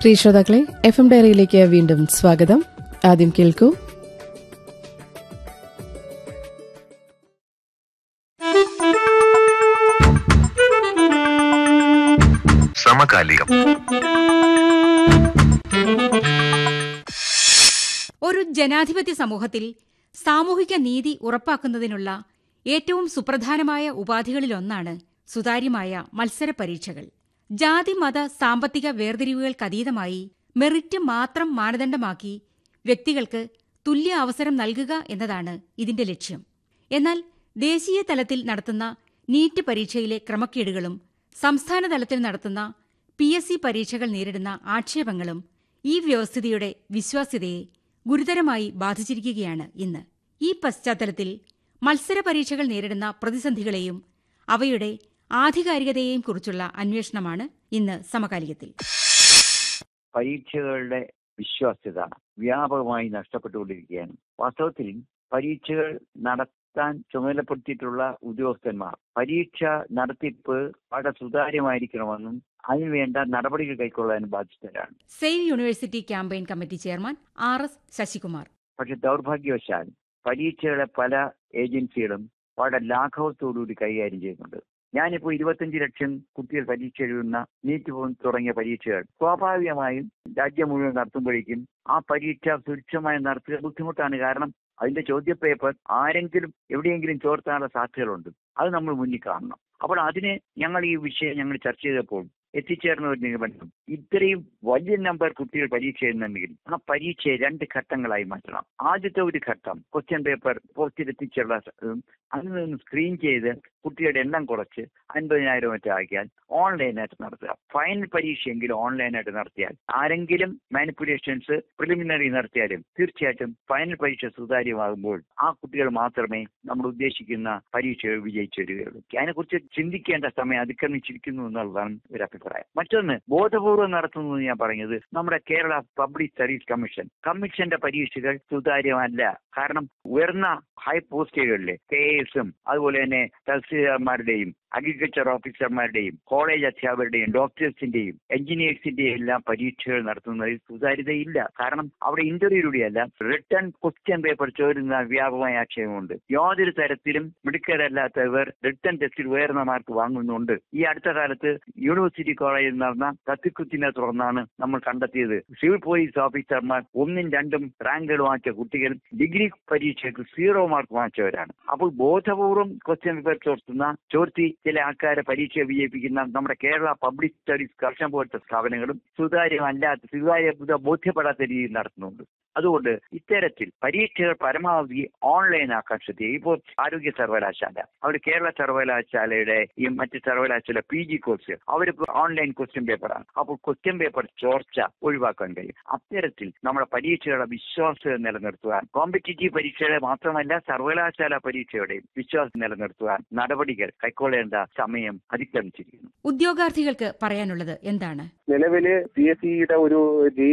പ്രിയ ശ്രോതാക്കളെ F M ഡയറിയിലേക്ക് വീണ്ടും സ്വാഗതം ആദ്യം കേൾക്കൂ സമകാലികം ഒരു ജനാധിപത്യ സമൂഹത്തിൽ സാമൂഹിക നീതി ഉറപ്പാക്കുന്നതിനുള്ള ഏറ്റവും സുപ്രധാനമായ ഉപാധികളിലൊന്നാണ് സുതാര്യമായ മത്സര പരീക്ഷകൾ ജാതി മത സാമ്പത്തിക വേർതിരിവുകൾക്കതീതമായി മെറിറ്റ് മാത്രം മാനദണ്ഡമാക്കി വ്യക്തികൾക്ക് തുല്യ അവസരം നൽകുക എന്നതാണ് ഇതിന്റെ ലക്ഷ്യം എന്നാൽ ദേശീയ തലത്തിൽ നടത്തുന്ന നീറ്റ് പരീക്ഷയിലെ ക്രമക്കേടുകളും സംസ്ഥാന തലത്തിൽ നടത്തുന്ന പി എസ് സി പരീക്ഷകൾ നേരിടുന്ന ആക്ഷേപങ്ങളും ഈ വ്യവസ്ഥിതിയുടെ വിശ്വാസ്യതയെ ഗുരുതരമായി ബാധിച്ചിരിക്കുകയാണ് ഇന്ന് ഈ പശ്ചാത്തലത്തിൽ മത്സര പരീക്ഷകൾ നേരിടുന്ന പ്രതിസന്ധികളെയും അവയുടെ ആധികാരികതയെയും കുറിച്ചുള്ള അന്വേഷണമാണ് ഇന്ന് സമകാലികത്തിൽ പരീക്ഷകളുടെ വിശ്വാസ്യത വ്യാപകമായി നഷ്ടപ്പെട്ടുകൊണ്ടിരിക്കുകയാണ് വാസ്തവത്തിൽ പരീക്ഷകൾ നടത്താൻ ചുമതലപ്പെടുത്തിയിട്ടുള്ള ഉദ്യോഗസ്ഥന്മാർ പരീക്ഷ നടത്തിപ്പ് വളരെ സുതാര്യമായിരിക്കണമെന്നും അതിനുവേണ്ട നടപടികൾ കൈക്കൊള്ളാനും ബാധ്യസ്ഥരാണ് save university campaign committee chairman R S Sasikumar പക്ഷെ ദൗർഭാഗ്യവശാൽ പരീക്ഷകളെ പല ഏജൻസികളും വളരെ ലാഘവത്തോടുകൂടി കൈകാര്യം ചെയ്യുന്നുണ്ട് ഞാനിപ്പോൾ ഇരുപത്തഞ്ച് ലക്ഷം കുട്ടികൾ പരീക്ഷ എഴുതുന്ന നീറ്റ് പോലും തുടങ്ങിയ പരീക്ഷകൾ സ്വാഭാവികമായും രാജ്യം മുഴുവൻ നടത്തുമ്പോഴേക്കും ആ പരീക്ഷ സുരക്ഷമായി നടത്തുക ബുദ്ധിമുട്ടാണ് കാരണം അതിന്റെ ചോദ്യപേപ്പർ ആരെങ്കിലും എവിടെയെങ്കിലും ചോർത്താനുള്ള സാധ്യതകളുണ്ട് അത് നമ്മൾ മുന്നിൽ കാണണം അപ്പോൾ അതിന് ഞങ്ങൾ ഈ വിഷയം ഞങ്ങൾ ചർച്ച ചെയ്തപ്പോൾ എത്തിച്ചേർന്ന ഒരു നിഗമനം ഇത്രയും വലിയ നമ്പർ കുട്ടികൾ പരീക്ഷ എഴുതുന്നുണ്ടെങ്കിൽ ആ പരീക്ഷയെ രണ്ട് ഘട്ടങ്ങളായി മാറ്റണം ആദ്യത്തെ ഒരു ഘട്ടം ക്വസ്റ്റ്യൻ പേപ്പർ പോസ്റ്റിലെത്തിച്ചുള്ള അതിൽ നിന്ന് സ്ക്രീൻ ചെയ്ത് കുട്ടികളുടെ എണ്ണം കുറച്ച് അൻപതിനായിരം മറ്റോ ആക്കിയാൽ ഓൺലൈനായിട്ട് നടത്തുക ഫൈനൽ പരീക്ഷയെങ്കിലും ഓൺലൈനായിട്ട് നടത്തിയാൽ ആരെങ്കിലും മാനിപ്പുലേഷൻസ് പ്രിലിമിനറി നടത്തിയാലും തീർച്ചയായിട്ടും ഫൈനൽ പരീക്ഷ സുതാര്യമാകുമ്പോൾ ആ കുട്ടികൾ മാത്രമേ നമ്മൾ ഉദ്ദേശിക്കുന്ന പരീക്ഷ വിജയിച്ചു വരികയുള്ളൂ അതിനെക്കുറിച്ച് ചിന്തിക്കേണ്ട സമയം അതിക്രമിച്ചിരിക്കുന്നു എന്നുള്ളതാണ് ഒരു അഭിപ്രായം മറ്റൊന്ന് ബോധപൂർവ്വം നടത്തുന്നത് ഞാൻ പറഞ്ഞത് നമ്മുടെ കേരള പബ്ലിക് സർവീസ് കമ്മീഷൻ കമ്മീഷന്റെ പരീക്ഷകൾ സുതാര്യമല്ല കാരണം ഉയർന്ന ഹൈ പോസ്റ്റുകളിലെ കെ എസും അതുപോലെ തന്നെ തഹസീൽദാർമാരുടെയും അഗ്രികൾച്ചർ ഓഫീസർമാരുടെയും കോളേജ് അധ്യാപകരുടെയും ഡോക്ടേഴ്സിന്റെയും എഞ്ചിനീയേഴ്സിന്റെയും എല്ലാം പരീക്ഷകൾ നടത്തുന്നതിൽ സുതാര്യതയില്ല കാരണം അവിടെ ഇന്റർവ്യൂയിലൂടെയല്ല റിട്ടേൺ ക്വസ്റ്റ്യൻ പേപ്പർ ചോരുന്ന വ്യാപകമായ ആക്ഷേപമുണ്ട് യാതൊരു തരത്തിലും മിടുക്കരല്ലാത്തവർ റിട്ടേൺ ടെസ്റ്റിൽ ഉയർന്ന മാർക്ക് വാങ്ങുന്നുണ്ട് ഈ അടുത്ത കാലത്ത് യൂണിവേഴ്സിറ്റി കോളേജിൽ നടന്ന കത്തിക്കുത്തിനെ തുടർന്നാണ് നമ്മൾ കണ്ടെത്തിയത് സിവിൽ പോലീസ് ഓഫീസർമാർ ഒന്നും രണ്ടും റാങ്കുകൾ വാങ്ങിച്ച കുട്ടികൾ ഡിഗ്രി പരീക്ഷയ്ക്ക് സീറോ മാർക്ക് വാങ്ങിച്ചവരാണ് അപ്പോൾ ബോധപൂർവം ക്വസ്റ്റ്യൻ പേപ്പർ ചോർത്തുന്ന ചോർത്തി ചില ആൾക്കാരെ പരീക്ഷ വിജയിപ്പിക്കുന്ന നമ്മുടെ കേരള പബ്ലിക് സ്റ്റഡീസ് കർഷൻ പോലത്തെ സ്ഥാപനങ്ങളും സുതാര്യമല്ലാത്ത സുതാര്യത ബോധ്യപ്പെടാത്ത രീതിയിൽ നടത്തുന്നുണ്ട് അതുകൊണ്ട് ഇത്തരത്തിൽ പരീക്ഷകൾ പരമാവധി ഓൺലൈൻ ആക്കാൻ ശ്രദ്ധിക്കുക ഇപ്പോൾ ആരോഗ്യ സർവകലാശാല അവർ കേരള സർവകലാശാലയുടെ ഈ മറ്റ് സർവകലാശാല പി ജി കോഴ്സ് അവരിപ്പോൾ ഓൺലൈൻ ക്വസ്റ്റ്യൻ പേപ്പറാണ് അപ്പോൾ ക്വസ്റ്റ്യൻ പേപ്പർ ചോർച്ച ഒഴിവാക്കാൻ കഴിയും അത്തരത്തിൽ നമ്മുടെ പരീക്ഷകളുടെ വിശ്വാസ്യത നിലനിർത്തുവാൻ കോമ്പറ്റീറ്റീവ് പരീക്ഷകളെ മാത്രമല്ല സർവകലാശാല പരീക്ഷയുടെയും വിശ്വാസം നിലനിർത്തുവാൻ നടപടികൾ കൈക്കൊള്ളേണ്ട സമയം അതിക്രമിച്ചിരിക്കുന്നു ഉദ്യോഗാർത്ഥികൾക്ക് പറയാനുള്ളത് എന്താണ് നിലവില് പി എസ് സിയുടെ ഒരു ജി